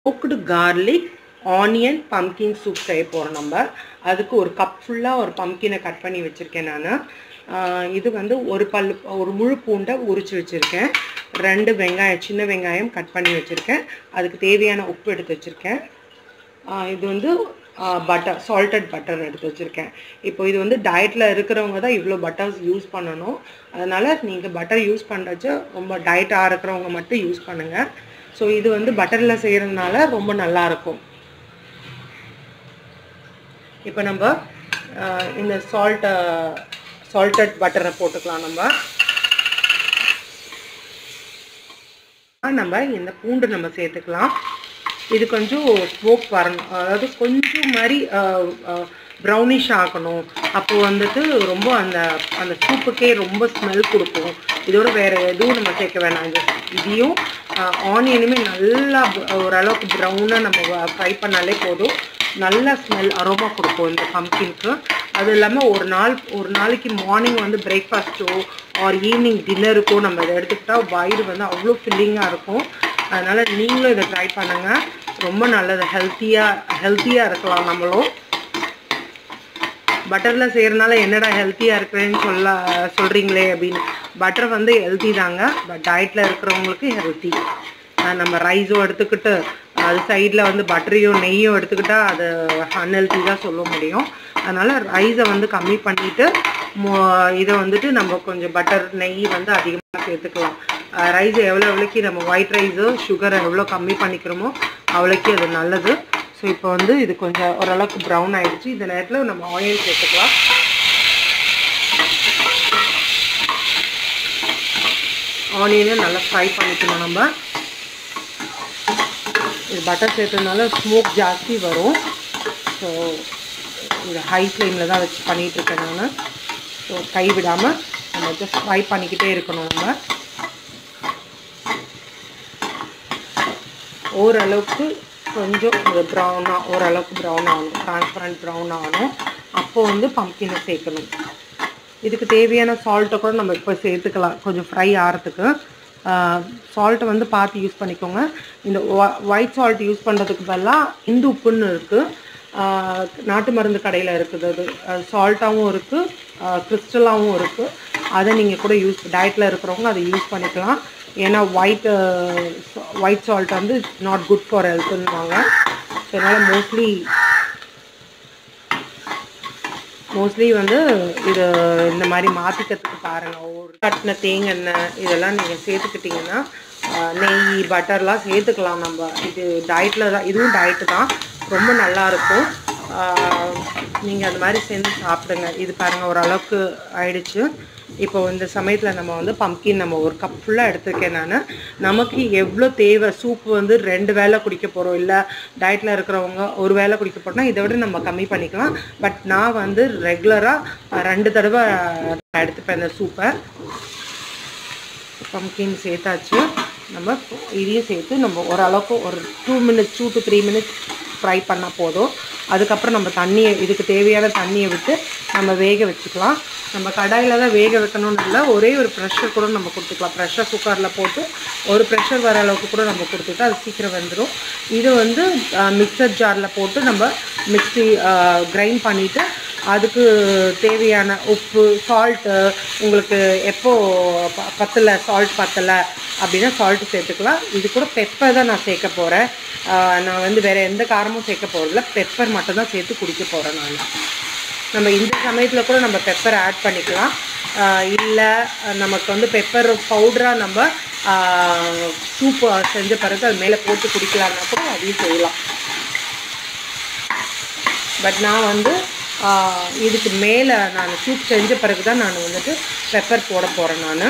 cooked garlic onion pumpkin soup செய்ய போகிறோம் நம்ம அதுக்கு ஒரு கப் ஃபுல்லாக ஒரு பம்கினை கட் பண்ணி வச்சுருக்கேன் நான் இது வந்து ஒரு பல் ஒரு முழு பூண்டை உரிச்சு வச்சுருக்கேன் ரெண்டு வெங்காயம் சின்ன வெங்காயம் கட் பண்ணி வச்சுருக்கேன் அதுக்கு தேவையான உப்பு எடுத்து வச்சுருக்கேன் இது வந்து பட்டர் சால்டட் பட்டர் எடுத்து வச்சுருக்கேன் இப்போ இது வந்து டயட்டில் இருக்கிறவங்க தான் இவ்வளோ பட்டர்ஸ் யூஸ் பண்ணணும் அதனால் நீங்கள் பட்டர் யூஸ் பண்ணுறச்ச ரொம்ப டயட்டாக இருக்கிறவங்க மட்டும் யூஸ் பண்ணுங்கள் ஸோ இது வந்து பட்டரில் செய்கிறதுனால ரொம்ப நல்லாயிருக்கும் இப்போ நம்ம இந்த சால்ட்டை சால்டட் பட்டரை போட்டுக்கலாம் நம்ம நம்ம இந்த பூண்டு நம்ம சேர்த்துக்கலாம் இது கொஞ்சம் ஸ்மோக் வரணும் அதாவது கொஞ்சம் மாதிரி ப்ரௌனிஷ் ஆகணும் அப்போ வந்துட்டு ரொம்ப அந்த அந்த சூப்புக்கே ரொம்ப ஸ்மெல் கொடுக்கும் இதோட வேறு எதுவும் நம்ம சேர்க்க வேணாம் இது இதையும் ஆனியனுமே நல்லா ஓரளவுக்கு ப்ரௌனாக நம்ம ஃப்ரை பண்ணாலே போதும் நல்ல ஸ்மெல் அரோமா கொடுக்கும் இந்த பம்கின்க்கு அது இல்லாமல் ஒரு நாள் ஒரு நாளைக்கு மார்னிங் வந்து பிரேக்ஃபாஸ்ட்டோ ஆர் ஈவினிங் டின்னருக்கோ நம்ம இதை எடுத்துக்கிட்டால் வயிறு வந்து அவ்வளோ ஃபில்லிங்காக இருக்கும் அதனால் நீங்களும் இதை ட்ரை பண்ணுங்கள் ரொம்ப நல்லது ஹெல்த்தியாக ஹெல்த்தியாக இருக்கலாம் நம்மளும் பட்டரில் செய்கிறனால என்னடா ஹெல்த்தியாக இருக்கிறேன்னு சொல்ல சொல்கிறீங்களே அப்படின்னு பட்டர் வந்து ஹெல்த்தி தாங்க பட் டயட்டில் இருக்கிறவங்களுக்கு ஹெல்த்தி நம்ம ரைஸும் எடுத்துக்கிட்டு அது சைடில் வந்து பட்டரையும் நெய்யும் எடுத்துக்கிட்டால் அது அன்ஹெல்த்தி தான் சொல்ல முடியும் அதனால் ரைஸை வந்து கம்மி பண்ணிவிட்டு இதை வந்துட்டு நம்ம கொஞ்சம் பட்டர் நெய் வந்து அதிகமாக சேர்த்துக்கலாம் ரைஸ் எவ்வளோ எவ்வளோக்கு நம்ம ஒயிட் ரைஸு சுகரை எவ்வளோ கம்மி பண்ணிக்கிறோமோ அவ்வளோக்கு அது நல்லது ஸோ இப்போ வந்து இது கொஞ்சம் ஓரளவுக்கு ப்ரௌன் ஆகிடுச்சு இந்த நேரத்தில் நம்ம ஆயில் சேர்த்துக்கலாம் ஆனியனும் நல்லா ஃப்ரை பண்ணிக்கணும் நம்ம இது பட்டர் சேர்த்ததுனால ஸ்மோக் ஜாஸ்தி வரும் ஸோ இது ஹை ஃப்ளேமில் தான் வச்சு பண்ணிகிட்ருக்கேன் நான் ஸோ கை விடாமல் நம்ம ஜஸ்ட் ஃப்ரை பண்ணிக்கிட்டே இருக்கணும் நம்ம ஓரளவுக்கு கொஞ்சம் ஒரு ப்ரௌனாக ஓரளவுக்கு ப்ரௌன் ஆகணும் ட்ரான்ஸ்பரண்ட் ப்ரௌன் ஆகணும் அப்போ வந்து பம்கினை சேர்க்கணும் இதுக்கு தேவையான சால்ட்டை கூட நம்ம இப்போ சேர்த்துக்கலாம் கொஞ்சம் ஃப்ரை ஆகிறதுக்கு சால்ட்டை வந்து பார்த்து யூஸ் பண்ணிக்கோங்க இந்த ஒயிட் சால்ட் யூஸ் பண்ணுறதுக்கு பதிலாக இந்து உப்புன்னு இருக்குது நாட்டு மருந்து கடையில் இருக்குது அது சால்ட்டாகவும் இருக்குது கிறிஸ்டலாகவும் இருக்குது அதை நீங்கள் கூட யூஸ் டயட்டில் இருக்கிறவங்க அதை யூஸ் பண்ணிக்கலாம் ஏன்னா ஒயிட் ஒயிட் சால்ட் வந்து நாட் குட் ஃபார் ஹெல்த்துன்னுவாங்க ஸோ அதனால் மோஸ்ட்லி மோஸ்ட்லி வந்து இது இந்த மாதிரி மாற்றிக்கிறதுக்கு பாருங்கள் ஒரு கட்டின தேங்காய் இதெல்லாம் நீங்கள் சேர்த்துக்கிட்டிங்கன்னா நெய் பட்டர்லாம் சேர்த்துக்கலாம் நம்ம இது டயட்டில் தான் இதுவும் டயட்டு தான் ரொம்ப நல்லாயிருக்கும் நீங்கள் அந்த மாதிரி செஞ்சு சாப்பிடுங்க இது பாருங்கள் ஓரளவுக்கு ஆயிடுச்சு இப்போ இந்த சமயத்தில் நம்ம வந்து பம்கின் நம்ம ஒரு கப் ஃபுல்லாக எடுத்துருக்கேன் நான் நமக்கு எவ்வளோ தேவை சூப் வந்து ரெண்டு வேளை குடிக்க போகிறோம் இல்லை டயட்டில் இருக்கிறவங்க ஒரு வேளை குடிக்க போகிறோம்னா இதை விட நம்ம கம்மி பண்ணிக்கலாம் பட் நான் வந்து ரெகுலராக ரெண்டு தடவை எடுத்துப்பேன் இந்த சூப்பை பம்கின் சேர்த்தாச்சு நம்ம இதையும் சேர்த்து நம்ம ஓரளவுக்கு ஒரு two minutes two to three minutes fry பண்ணால் போதும் அதுக்கப்புறம் நம்ம தண்ணியை இதுக்கு தேவையான தண்ணியை விட்டு நம்ம வேக வச்சுக்கலாம் நம்ம கடாயில் தான் வேக வைக்கணும்னு இல்லை ஒரே ஒரு ப்ரெஷர் கூட நம்ம கொடுத்துக்கலாம் ப்ரெஷர் குக்கரில் போட்டு ஒரு ப்ரெஷர் வர அளவுக்கு கூட நம்ம கொடுத்துட்டா அது சீக்கிரம் வெந்துடும் இது வந்து மிக்சர் ஜாரில் போட்டு நம்ம மிக்ஸி கிரைண்ட் பண்ணிவிட்டு அதுக்கு தேவையான உப்பு சால்ட்டு உங்களுக்கு எப்போ ப பத்தலை சால்ட் பத்தலை அப்படின்னா சால்ட்டு சேர்த்துக்கலாம் இது கூட பெப்பர் தான் நான் சேர்க்க போகிறேன் நான் வந்து வேறு எந்த காரமும் சேர்க்க போகிறதில்ல பெப்பர் மட்டும் தான் சேர்த்து குடிக்க போகிறேன் நான் நம்ம இந்த சமயத்தில் கூட நம்ம பெப்பர் ஆட் பண்ணிக்கலாம் இல்லை நமக்கு வந்து பெப்பர் பவுடராக நம்ம சூப் செஞ்ச பிறகு அது மேலே போட்டு குடிக்கலான்னா கூட அதையும் செய்யலாம் பட் நான் வந்து இதுக்கு மேலே நான் சூப் செஞ்ச பிறகு தான் நான் வந்துட்டு பெப்பர் போட போகிறேன் நான்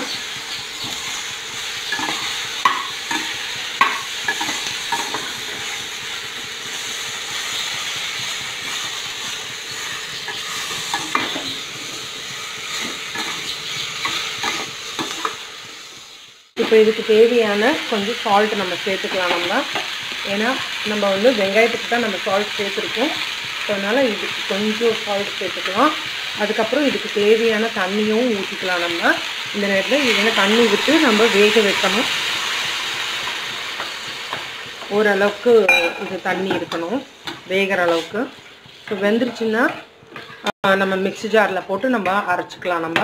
இப்போ இதுக்கு தேவையான கொஞ்சம் சால்ட் நம்ம சேர்த்துக்கலாம் நம்ம ஏன்னா நம்ம வந்து வெங்காயத்துக்கு தான் நம்ம சால்ட் சேர்த்துருக்கோம் ஸோ அதனால் இதுக்கு கொஞ்சம் சால்ட் சேர்த்துக்கலாம் அதுக்கப்புறம் இதுக்கு தேவையான தண்ணியும் ஊற்றிக்கலாம் நம்ம இந்த நேரத்தில் இது வந்து தண்ணி விட்டு நம்ம வேக வைக்கணும் ஓரளவுக்கு இது தண்ணி இருக்கணும் வேகிற அளவுக்கு ஸோ வெந்துருச்சுன்னா ஆ, நம்ம மிக்ஸி ஜாரில் போட்டு நம்ம அரைச்சிக்கலாம் நம்ம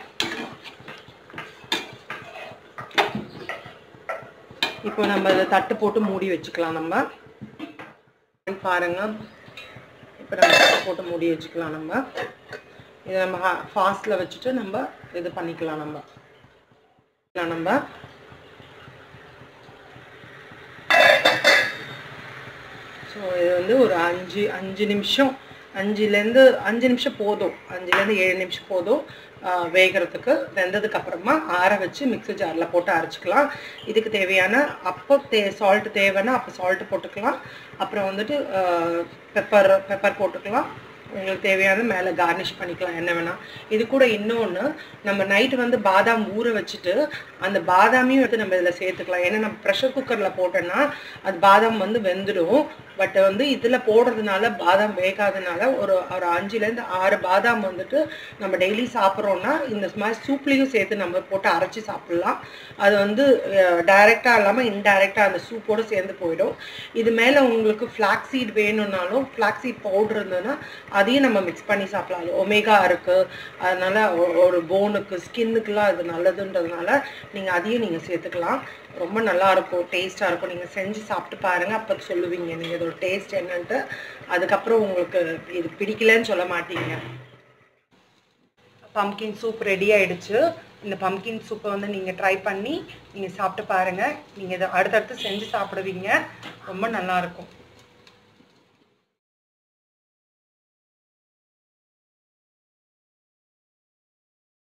இப்போ நம்ம இதை தட்டு போட்டு மூடி வச்சுக்கலாம் நம்ம பாருங்க இப்போ நம்ம தட்டு போட்டு மூடி வச்சுக்கலாம் நம்ம இதை நம்ம ஃபாஸ்ட்டில் வச்சுட்டு நம்ம இது பண்ணிக்கலாம் நம்ம பண்ணிக்கலாம் நம்ம ஸோ இது வந்து ஒரு அஞ்சு அஞ்சு நிமிஷம் அஞ்சுலேருந்து அஞ்சு நிமிஷம் போதும் அஞ்சுலேருந்து ஏழு நிமிஷம் போதும் ஆஹ் வேகறதுக்கு வெந்ததுக்கு அப்புறமா ஆற வச்சு மிக்ஸி ஜாரில் போட்டு அரைச்சிக்கலாம் இதுக்கு தேவையான அப்போ தே சால்ட் தேவைன்னா அப்போ சால்ட் போட்டுக்கலாம் அப்புறம் வந்துட்டு பெப்பர் பெப்பர் போட்டுக்கலாம் உங்களுக்கு தேவையான மேலே கார்னிஷ் பண்ணிக்கலாம் என்ன வேணால் இது கூட இன்னொன்று நம்ம நைட்டு வந்து பாதாம் ஊற வச்சுட்டு அந்த பாதாமையும் எடுத்து நம்ம இதில் சேர்த்துக்கலாம் ஏன்னா நம்ம ப்ரெஷர் குக்கரில் போட்டோன்னா அது பாதாம் வந்து வெந்துடும் பட் வந்து இதில் போடுறதுனால பாதாம் வேகாதனால ஒரு ஒரு அஞ்சுலேருந்து ஆறு பாதாம் வந்துட்டு நம்ம டெய்லி சாப்பிட்றோன்னா இந்த மாதிரி சூப்லேயும் சேர்த்து நம்ம போட்டு அரைச்சி சாப்பிட்லாம் அது வந்து டைரெக்டாக இல்லாமல் இன்டைரக்டாக அந்த சூப்போடு சேர்ந்து போயிடும் இது மேலே உங்களுக்கு ஃப்ளாக் சீட் வேணும்னாலும் ஃப்ளாக் சீட் பவுடர் இருந்ததுன்னா அதையும் நம்ம மிக்ஸ் பண்ணி சாப்பிடலாம் அது ஒமேகா இருக்குது அதனால ஒ- ஒரு போனுக்கு ஸ்கின்னுக்குலாம் அது நல்லதுன்றதுனால நீங்கள் அதையும் நீங்கள் சேர்த்துக்கலாம் ரொம்ப நல்லா இருக்கும் டேஸ்ட்டாக இருக்கும் நீங்கள் செஞ்சு சாப்பிட்டு பாருங்கள் அப்போ சொல்லுவீங்க நீங்கள் இதோட டேஸ்ட் என்னன்ட்டு அதுக்கப்புறம் உங்களுக்கு இது பிடிக்கலன்னு சொல்ல மாட்டீங்க பம்கின் சூப் ரெடி ஆயிடுச்சு இந்த பம்கின் சூப்பை வந்து நீங்கள் ட்ரை பண்ணி நீங்கள் சாப்பிட்டு பாருங்கள் நீங்கள் இதை அடுத்தடுத்து செஞ்சு சாப்பிடுவீங்க ரொம்ப நல்லா இருக்கும்